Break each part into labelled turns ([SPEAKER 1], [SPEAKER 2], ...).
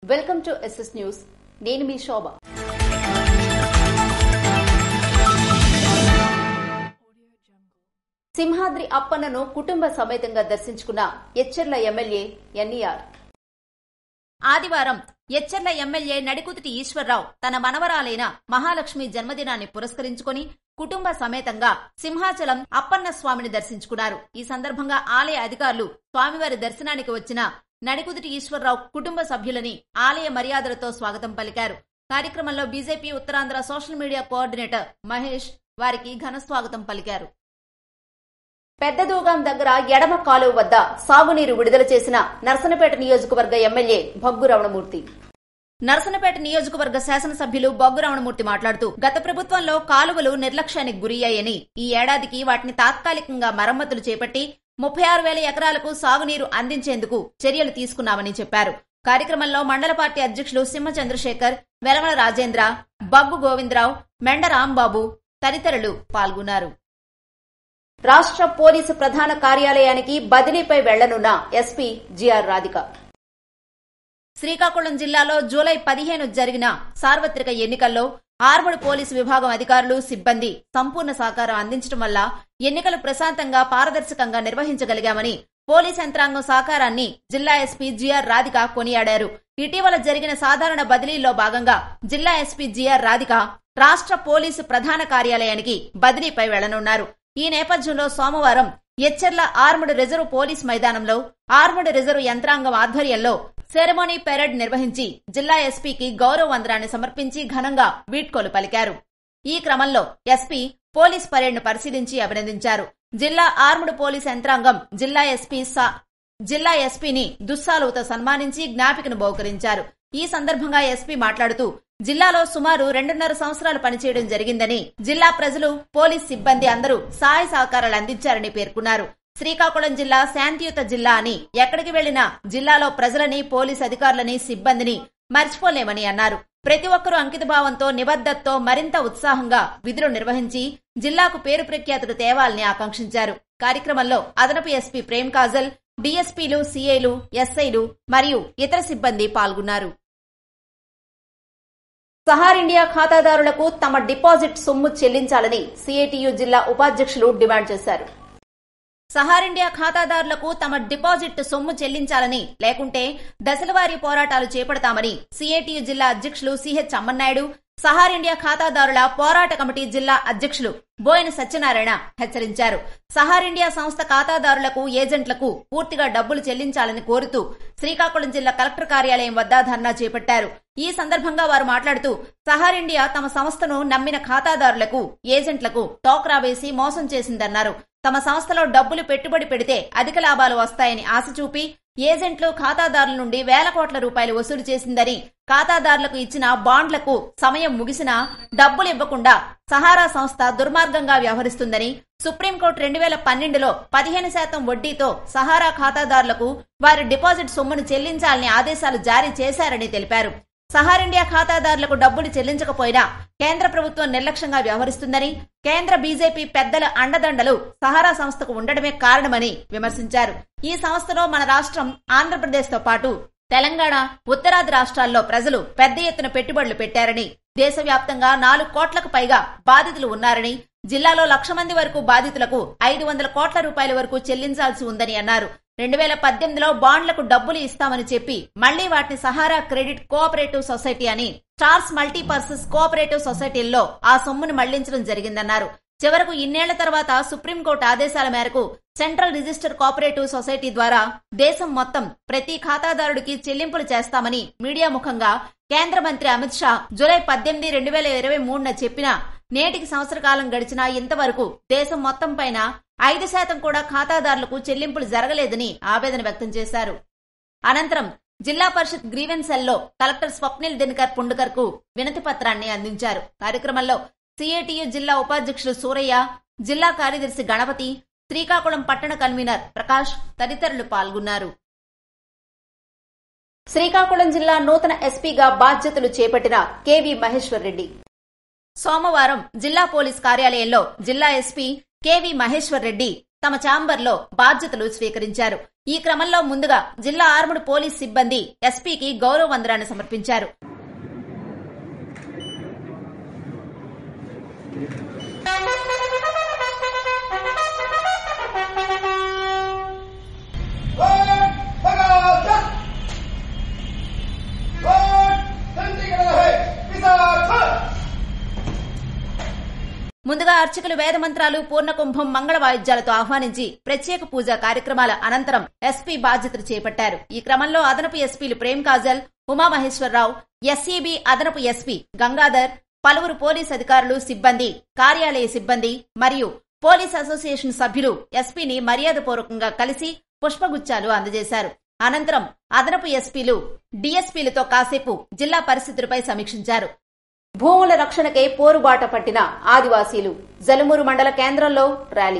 [SPEAKER 1] welcome to SS news నేను మీ శోభ సింహాద్రి అప్పన్నను కుటుంబ సమేతంగా దర్శించుకున్న ఎచ్చెర్ల ఎమ్మెల్యే ఎన్ఈఆర్
[SPEAKER 2] ఆదివారం ఎచ్చెర్ల ఎమ్మెల్యే నడికుతిటి ఈశ్వర్రావు తన మనవరాలైన మహాలక్ష్మి జన్మదినాన్ని పురస్కరించుకొని కుటుంబ సమేతంగా సింహాచలం అప్పన్న స్వామిని దర్శించుకున్నారు ఈ సందర్భంగా ఆలయ అధికారులు స్వామివారి దర్శనానికి వచ్చిన నడికుదిటి ఈశ్వర్రావు కుటుంబ సభ్యులని ఆలయ మర్యాదలతో స్వాగతం పలికారు కార్యక్రమంలో BJP Uttarandhra social media coordinator Mahesh వారికి ఘన స్వాగతం పలికారు
[SPEAKER 1] పెద్దదూగాం దగ్గర ఎడమ కాలువ వద్ద సాగునీరు విడుదల చేసిన నర్సనపేట నియోజకవర్గ ఎమ్మెల్యే భగ్గు రమణమూర్తి
[SPEAKER 2] నరసనపేట నియోజకవర్గ శాసనసభ్యులు బొగ్గు రమణమూర్తి మాట్లాడుతూ గత ప్రభుత్వంలో కాలువలు నిర్లక్ష్యానికి గురయ్యాయని ఈ ఏడాదికి వాటిని తాత్కాలికంగా మరమ్మతులు చేపట్టి ముప్పై ఆరు వేల ఎకరాలకు సాగునీరు అందించేందుకు చర్యలు తీసుకున్నామని చెప్పారు కార్యక్రమంలో మండల పార్టీ అధ్యక్షులు సింహ చంద్రశేఖర్ వెలమల రాజేంద్ర బగ్గు గోవిందరావు మెండ రాంబాబు తదితరులు పాల్గొన్నారు
[SPEAKER 1] రాష్ట్ర పోలీసు ప్రధాన కార్యాలయానికి బదిలీపై వెళ్లనున్న ఎస్పీ జిఆర్ రాధిక
[SPEAKER 2] శ్రీకాకుళం జిల్లాలో జూలై పదిహేను జరిగిన సార్వత్రిక ఎన్నికల్లో ఆర్మడ్ పోలీసు విభాగం అధికారులు సిబ్బంది సంపూర్ణ సహకారం అందించడం వల్ల ఎన్నికలు ప్రశాంతంగా పారదర్శకంగా నిర్వహించగలిగామని పోలీస్ యంత్రాంగం సహకారాన్ని జిల్లా ఎస్పీ జిఆర్ రాధిక కొనియాడారు ఇటీవల జరిగిన సాధారణ బదిలీలో భాగంగా జిల్లా ఎస్పీ జిఆర్ రాధిక రాష్ట్ర పోలీసు ప్రధాన కార్యాలయానికి బదిలీపై వెళ్లనున్నారు ఈ నేపథ్యంలో సోమవారం ఎచ్చెర్ల ఆర్మడ్ రిజర్వ్ పోలీస్ మైదానంలో ఆర్మడ్ రిజర్వ్ యంత్రాంగం ఆధ్వర్యంలో సెరమోనీ పెరేడ్ నిర్వహించి జిల్లా ఎస్పీకి గౌరవ వందనాన్ని సమర్పించి ఘనంగా వీడ్కోలు పలికారు ఈ క్రమంలో ఎస్పీ పోలీస్ పరేడ్ను పరిశీలించి అభినందించారు జిల్లా ఆర్ముడ్ పోలీస్ యంత్రాంగం జిల్లా ఎస్పీ సా జిల్లా ఎస్పీని దుస్సాలువుతో సన్మానించి జ్ఞాపికను బహుకరించారు ఈ సందర్భంగా ఎస్పీ మాట్లాడుతూ జిల్లాలో సుమారు రెండున్నర సంవత్సరాలు పనిచేయడం జరిగిందని జిల్లా ప్రజలు పోలీస్ సిబ్బంది అందరూ సహాయ సహకారాలు అందించారని పేర్కొన్నారు శ్రీకాకుళం జిల్లా శాంతియుత జిల్లా అని ఎక్కడికి వెళ్లినా జిల్లాలో ప్రజలని పోలీస్ అధికారులని సిబ్బందిని మర్చిపోలేమని అన్నారు ప్రతి ఒక్కరూ అంకితభావంతో నిబద్ధతతో మరింత ఉత్సాహంగా విధులు నిర్వహించి జిల్లాకు పేరు ప్రఖ్యాతులు తేవాలని ఆకాంక్షించారు కార్యక్రమంలో అదనపు ఎస్పీ ప్రేమ్ కాజల్ డీఎస్పీలు సీఐలు ఎస్ఐలు మరియు ఇతర సిబ్బంది పాల్గొన్నారు
[SPEAKER 1] సహార్ ఇండియా ఖాతాదారులకు తమ డిపాజిట్ సొమ్ము చెల్లించాలని సిఐటియు జిల్లా ఉపాధ్యక్షులు డిమాండ్ చేశారు
[SPEAKER 2] సహార్ ఇండియా ఖాతాదారులకు తమ డిపాజిట్ సొమ్ము చెల్లించాలని లేకుంటే దశలవారీ పోరాటాలు చేపడతామని సిఐటియు జిల్లా అధ్యక్షులు సిహెచ్ అమ్మన్నాయుడు సహార్ ఇండియా ఖాతాదారుల పోరాట కమిటీ జిల్లా అధ్యక్షులు బోయిన సత్యనారాయణ హెచ్చరించారు సహార్ ఇండియా సంస్థ ఖాతాదారులకు ఏజెంట్లకు పూర్తిగా డబ్బులు చెల్లించాలని కోరుతూ శ్రీకాకుళం జిల్లా కలెక్టర్ కార్యాలయం వద్ద ధర్నా చేపట్టారు ఈ సందర్భంగా వారు మాట్లాడుతూ సహార్ ఇండియా తమ సంస్థను నమ్మిన ఖాతాదారులకు ఏజెంట్లకు టోక్రా వేసి మోసం చేసిందన్నారు తమ సంస్థలో డబ్బులు పెట్టుబడి పెడితే అధిక లాభాలు వస్తాయని ఆశ చూపి ఏజెంట్లు ఖాతాదారుల నుండి వేల కోట్ల రూపాయలు వసూలు చేసిందని ఖాతాదారులకు ఇచ్చిన బాండ్లకు సమయం ముగిసినా డబ్బులు ఇవ్వకుండా సహారా సంస్థ దుర్మార్గంగా వ్యవహరిస్తుందని సుప్రీంకోర్టు రెండు వేల పన్నెండులో పదిహేను శాతం వడ్డీతో సహారా ఖాతాదారులకు వారి డిపాజిట్ సొమ్మును చెల్లించాలని ఆదేశాలు జారీ చేశారని తెలిపారు సహార్ ఇండియా ఖాతాదారులకు డబ్బులు చెల్లించకపోయినా కేంద్ర ప్రభుత్వం నిర్లక్ష్యంగా వ్యవహరిస్తుందని కేంద్ర బీజేపీ పెద్దల అండదండలు సహారా సంస్థకు ఉండడమే కారణమని విమర్శించారు ఈ సంస్థలో మన రాష్ట్రం ఆంధ్రప్రదేశ్ తో పాటు తెలంగాణ ఉత్తరాది రాష్ట్రాల్లో ప్రజలు పెద్ద ఎత్తున పెట్టుబడులు పెట్టారని దేశవ్యాప్తంగా నాలుగు కోట్లకు పైగా బాధితులు ఉన్నారని జిల్లాలో లక్ష మంది వరకు బాధితులకు ఐదు వందల కోట్ల రూపాయల వరకు చెల్లించాల్సి ఉందని అన్నారు రెండు వేల పద్దెనిమిదిలో బాండ్లకు డబ్బులు ఇస్తామని చెప్పి మళ్లీ వాటిని సహారా క్రెడిట్ కోఆపరేటివ్ సొసైటీ అని స్టార్స్ మల్టీపర్సెస్ కోఆపరేటివ్ సొసైటీల్లో ఆ సొమ్మును మళ్లించడం జరిగిందన్నారు చివరకు ఇన్నేళ్ల తర్వాత సుప్రీంకోర్టు ఆదేశాల మేరకు సెంట్రల్ రిజిస్టర్ కోఆపరేటివ్ సొసైటీ ద్వారా దేశం మొత్తం ప్రతి ఖాతాదారుడికి చెల్లింపులు చేస్తామని మీడియా ముఖంగా కేంద్ర మంత్రి అమిత్ షా జూలై పద్దెనిమిది రెండు వేల ఇరవై మూడున చెప్పిన నేటికి సంవత్సర కాలం గడిచినా ఇంతవరకు దేశం మొత్తం పైన ఐదు శాతం కూడా ఖాతాదారులకు చెల్లింపులు జరగలేదని ఆవేదన వ్యక్తం చేశారు అనంతరం జిల్లా పరిషత్ గ్రీవెన్స్ సెల్లో కలెక్టర్ స్వప్నిల్ దినకర్ పుండుకర్ కు వినతి పత్రాన్ని అందించారు కార్యక్రమంలో సిఐటియు జిల్లా ఉపాధ్యక్షులు సూరయ్య జిల్లా కార్యదర్శి గణపతి శ్రీకాకుళం పట్టణ కన్వీనర్ ప్రకాష్ తదితరులు పాల్గొన్నారు
[SPEAKER 1] శ్రీకాకుళం జిల్లా నూతన ఎస్పీగా బాధ్యతలు చేపట్టిన కెవి మహేశ్వర్ రెడ్డి
[SPEAKER 2] సోమవారం జిల్లా పోలీస్ కార్యాలయంలో జిల్లా ఎస్పీ కెవి మహేశ్వర్ రెడ్డి తమ ఛాంబర్లో బాధ్యతలు స్వీకరించారు ఈ క్రమంలో ముందుగా జిల్లా ఆర్ముడ్ పోలీస్ సిబ్బంది ఎస్పీకి గౌరవ వందనాన్ని సమర్పించారు ముందుగా అర్చకులు వేద మంత్రాలు పూర్ణకుంభం మంగళ వాయిద్యాలతో ఆహ్వానించి ప్రత్యేక పూజా కార్యక్రమాల అనంతరం ఎస్పీ బాధ్యతలు చేపట్టారు ఈ క్రమంలో అదనపు ఎస్పీలు ప్రేమ్ కాజల్ ఉమామహేశ్వరరావు ఎస్ఈబి అదనపు ఎస్పీ గంగాధర్ పలువురు పోలీస్ అధికారులు సిబ్బంది కార్యాలయ సిబ్బంది మరియు పోలీస్ అసోసియేషన్ సభ్యులు ఎస్పీని మర్యాదపూర్వకంగా కలిసి పుష్పగుచ్చాలు అందజేశారు అనంతరం అదనపు ఎస్పీలు డీఎస్పీలతో కాసేపు జిల్లా పరిస్థితులపై సమీక్షించారు
[SPEAKER 1] భూముల రక్షణకై పోరుబాట పట్టిన ఆదివాసీలు జలుమూరు మండల కేంద్రంలో ర్యాలీ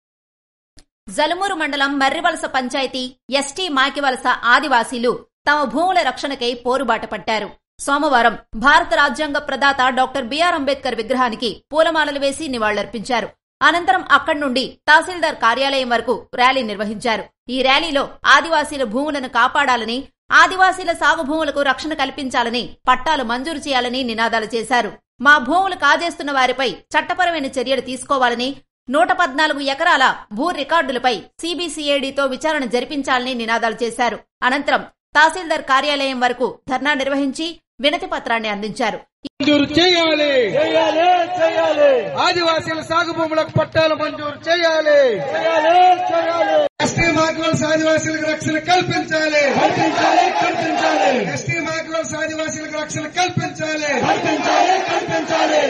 [SPEAKER 2] జలుమూరు మండలం మర్రివలస పంచాయతీ ఎస్టీ మాకివలస ఆదివాసీలు తమ భూముల రక్షణకై పోరుబాట పట్టారు సోమవారం భారత రాజ్యాంగ ప్రదాత డాక్టర్ బిఆర్ అంబేద్కర్ విగ్రహానికి పూలమాలలు వేసి నివాళులర్పించారు అనంతరం అక్కడి నుండి తహసీల్దార్ కార్యాలయం వరకు ర్యాలీ నిర్వహించారు ఈ ర్యాలీలో ఆదివాసీల భూములను కాపాడాలని ఆదివాసీల సాగు భూములకు రక్షణ కల్పించాలని పట్టాలు మంజూరు చేయాలని నినాదాలు చేశారు మా భూములు కాజేస్తున్న వారిపై చట్టపరమైన చర్యలు తీసుకోవాలని నూట పద్నాలుగు ఎకరాల భూ రికార్డులపై సిబిసిఐడితో విచారణ జరిపించాలని నినాదాలు చేశారు అనంతరం తహసీల్దార్ కార్యాలయం వరకు ధర్నా నిర్వహించి వినతి పత్రాన్ని అందించారు
[SPEAKER 3] మంజూరు చేయాలి
[SPEAKER 4] చేయాలి చేయాలి
[SPEAKER 3] ఆదివాసీల సాగు భూములకు పట్టాలు మంజూరు చేయాలి
[SPEAKER 4] చేయాలి చేయాలి
[SPEAKER 3] ఎస్టీ మాకువలస ఆదివాసీలకు రక్షణ కల్పించాలి
[SPEAKER 4] కల్పించాలి కల్పించాలి
[SPEAKER 3] ఎస్టీ మాకువలస ఆదివాసీలకు రక్షణ కల్పించాలి
[SPEAKER 4] కల్పించాలి కల్పించాలి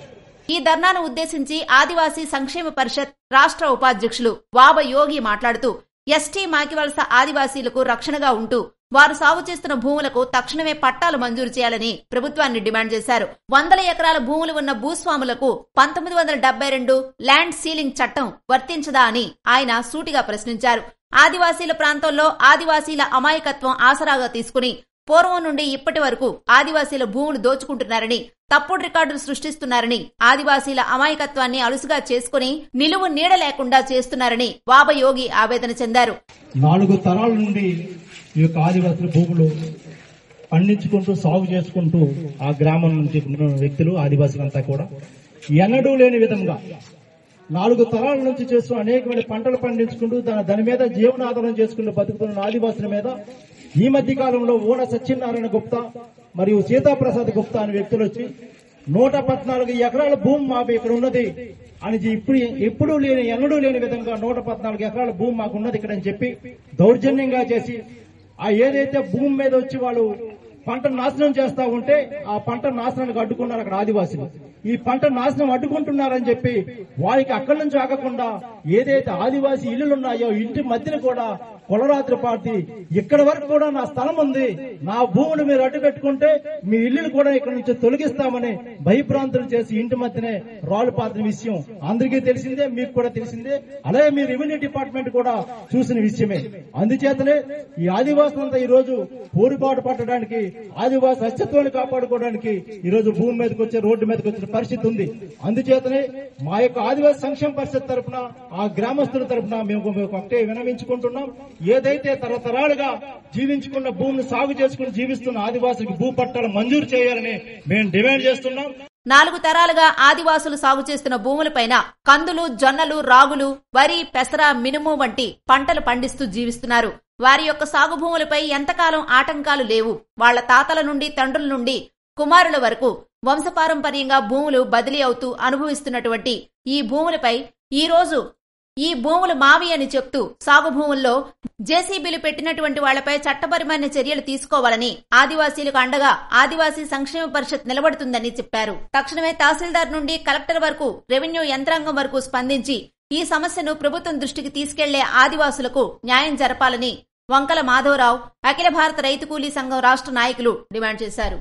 [SPEAKER 2] ఈ ధర్నాను ఉద్దేశించి ఆదివాసీ సంక్షేమ పరిషత్ రాష్ట్ర ఉపాధ్యక్షులు వాబ యోగి మాట్లాడుతూ ఎస్టీ మాకివలస ఆదివాసీలకు రక్షణగా ఉంటూ వారు సాగు చేస్తున్న భూములకు తక్షణమే పట్టాలు మంజూరు చేయాలని ప్రభుత్వాన్ని డిమాండ్ చేశారు వందల ఎకరాల భూములు ఉన్న భూస్వాములకు పంతొమ్మిది వందల డెబ్బై రెండు ల్యాండ్ సీలింగ్ చట్టం వర్తించదా అని ఆయన సూటిగా ప్రశ్నించారు ఆదివాసీల ప్రాంతంలో ఆదివాసీల అమాయకత్వం ఆసరాగా తీసుకుని పూర్వం నుండి ఇప్పటి వరకు ఆదివాసీల భూములు దోచుకుంటున్నారని తప్పుడు రికార్డులు సృష్టిస్తున్నారని ఆదివాసీల అమాయకత్వాన్ని అలుసుగా చేసుకుని నిలువు నీడ లేకుండా చేస్తున్నారని వాబయోగి ఆవేదన చెందారు
[SPEAKER 4] నాలుగు తరాల నుండి ఈ యొక్క ఆదివాసుల భూములు పండించుకుంటూ సాగు చేసుకుంటూ ఆ గ్రామం నుంచి ఉన్న వ్యక్తులు ఆదివాసులంతా కూడా ఎన్నడూ లేని విధంగా నాలుగు తరాల నుంచి చేస్తూ అనేకమైన పంటలు పండించుకుంటూ దాని దాని మీద జీవనాధారం చేసుకుంటూ బతుకుతున్న ఆదివాసుల మీద ఈ మధ్య కాలంలో ఊన సత్యనారాయణ గుప్తా మరియు సీతాప్రసాద్ గుప్తా అనే వ్యక్తులు వచ్చి నూట పద్నాలుగు ఎకరాల భూమి మాకు ఇక్కడ ఉన్నది అని ఇప్పుడు ఎప్పుడూ లేని ఎన్నడూ లేని విధంగా నూట పద్నాలుగు ఎకరాల భూమి మాకు ఉన్నది ఇక్కడ అని చెప్పి దౌర్జన్యంగా చేసి ఆ ఏదైతే భూమి మీద వచ్చి వాళ్ళు పంట నాశనం చేస్తా ఉంటే ఆ పంట నాశనానికి అడ్డుకున్నారు అక్కడ ఆదివాసులు ఈ పంట నాశనం అడ్డుకుంటున్నారని చెప్పి వారికి అక్కడి నుంచి ఆగకుండా ఏదైతే ఆదివాసీ ఇల్లులు ఉన్నాయో ఇంటి మధ్యన కూడా కొలరాత్రి పార్టీ ఇక్కడ వరకు కూడా నా స్థలం ఉంది నా భూమిని మీరు అడ్డు పెట్టుకుంటే మీ ఇల్లులు కూడా ఇక్కడ నుంచి తొలగిస్తామని భయభ్రాంతులు చేసి ఇంటి మధ్యనే రాళ్ళు పాతిన విషయం అందరికీ తెలిసిందే మీకు కూడా తెలిసిందే అలాగే మీ రెవెన్యూ డిపార్ట్మెంట్ కూడా చూసిన విషయమే అందుచేతనే ఈ ఆదివాసులంతా ఈ రోజు పోరుబాటు పట్టడానికి ఆదివాసి అస్తిత్వాన్ని కాపాడుకోవడానికి ఈ రోజు భూమి మీదకి వచ్చే రోడ్డు మీదకి వచ్చిన పరిస్థితి ఉంది అందుచేతనే మా యొక్క ఆదివాసి సంక్షేమ పరిషత్ తరపున ఆ గ్రామస్తుల తరపున మేము మేము ఒకటే వినమించుకుంటున్నాం ఏదైతే తరతరాలుగా జీవించుకున్న భూమిని సాగు చేసుకుని జీవిస్తున్న ఆదివాసులకు భూ పట్టాలు మంజూరు చేయాలని మేము డిమాండ్ చేస్తున్నాం
[SPEAKER 2] నాలుగు తరాలుగా ఆదివాసులు సాగు చేస్తున్న భూములపైన కందులు జొన్నలు రాగులు వరి పెసర మినుము వంటి పంటలు పండిస్తూ జీవిస్తున్నారు వారి యొక్క సాగు భూములపై ఎంతకాలం ఆటంకాలు లేవు వాళ్ల తాతల నుండి తండ్రుల నుండి కుమారుల వరకు వంశపారంపర్యంగా భూములు బదిలీ అవుతూ అనుభవిస్తున్నటువంటి ఈ భూములపై ఈ రోజు ఈ భూములు మావి అని చెప్తూ సాగు భూముల్లో జేసీబీలు పెట్టినటువంటి వాళ్లపై చట్టపరమైన చర్యలు తీసుకోవాలని ఆదివాసీలకు అండగా ఆదివాసీ సంక్షేమ పరిషత్ నిలబడుతుందని చెప్పారు తక్షణమే తహసీల్దార్ నుండి కలెక్టర్ వరకు రెవెన్యూ యంత్రాంగం వరకు స్పందించి ఈ సమస్యను ప్రభుత్వం దృష్టికి తీసుకెళ్లే ఆదివాసులకు న్యాయం జరపాలని వంకల మాధవరావు అఖిల భారత రైతు కూలీ సంఘం రాష్ట్ర నాయకులు డిమాండ్ చేశారు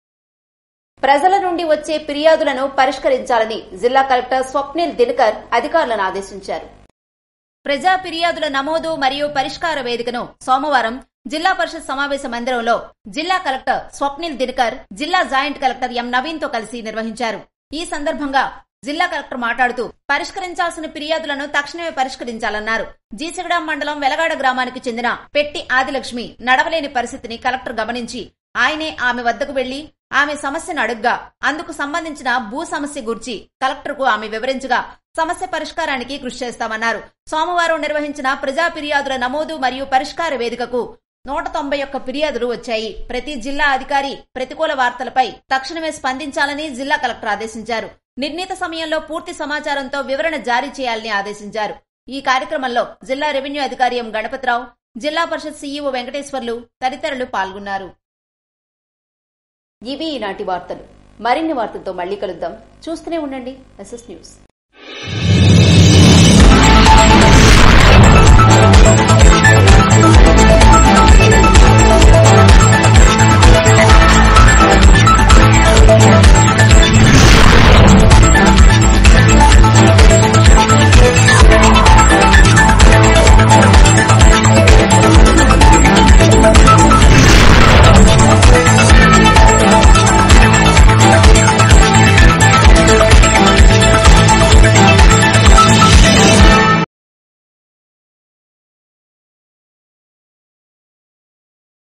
[SPEAKER 1] ప్రజల నుండి వచ్చే ఫిర్యాదులను పరిష్కరించాలని జిల్లా కలెక్టర్ స్వప్నిల్ దినకర్ అధికారులను ఆదేశించారు
[SPEAKER 2] ప్రజా ఫిర్యాదుల నమోదు మరియు పరిష్కార వేదికను సోమవారం జిల్లా పరిషత్ సమావేశ మందిరంలో జిల్లా కలెక్టర్ స్వప్నిల్ దినకర్ జిల్లా జాయింట్ కలెక్టర్ ఎం నవీన్ తో కలిసి నిర్వహించారు ఈ సందర్భంగా జిల్లా కలెక్టర్ మాట్లాడుతూ పరిష్కరించాల్సిన ఫిర్యాదులను తక్షణమే పరిష్కరించాలన్నారు జీసగడాం మండలం వెలగాడ గ్రామానికి చెందిన పెట్టి ఆదిలక్ష్మి నడవలేని పరిస్థితిని కలెక్టర్ గమనించి ఆయనే ఆమె వద్దకు వెళ్లి ఆమె సమస్యను అడుగ్గా అందుకు సంబంధించిన భూ సమస్య గురించి కలెక్టర్ కు ఆమె వివరించగా సమస్య పరిష్కారానికి కృషి చేస్తామన్నారు సోమవారం నిర్వహించిన ప్రజా ఫిర్యాదుల నమోదు మరియు పరిష్కార వేదికకు నూట తొంభై ఒక్క ఫిర్యాదులు వచ్చాయి ప్రతి జిల్లా అధికారి ప్రతికూల వార్తలపై తక్షణమే స్పందించాలని జిల్లా కలెక్టర్ ఆదేశించారు నిర్ణీత సమయంలో పూర్తి సమాచారంతో వివరణ జారీ చేయాలని ఆదేశించారు ఈ కార్యక్రమంలో జిల్లా రెవెన్యూ అధికారి ఎం గణపతిరావు జిల్లా పరిషత్ సీఈఓ వెంకటేశ్వర్లు తదితరులు పాల్గొన్నారు
[SPEAKER 1] ఇవి ఈనాటి వార్తలు మరిన్ని వార్తలతో మళ్ళీ కలుద్దాం చూస్తూనే ఉండండి ఎస్ఎస్ న్యూస్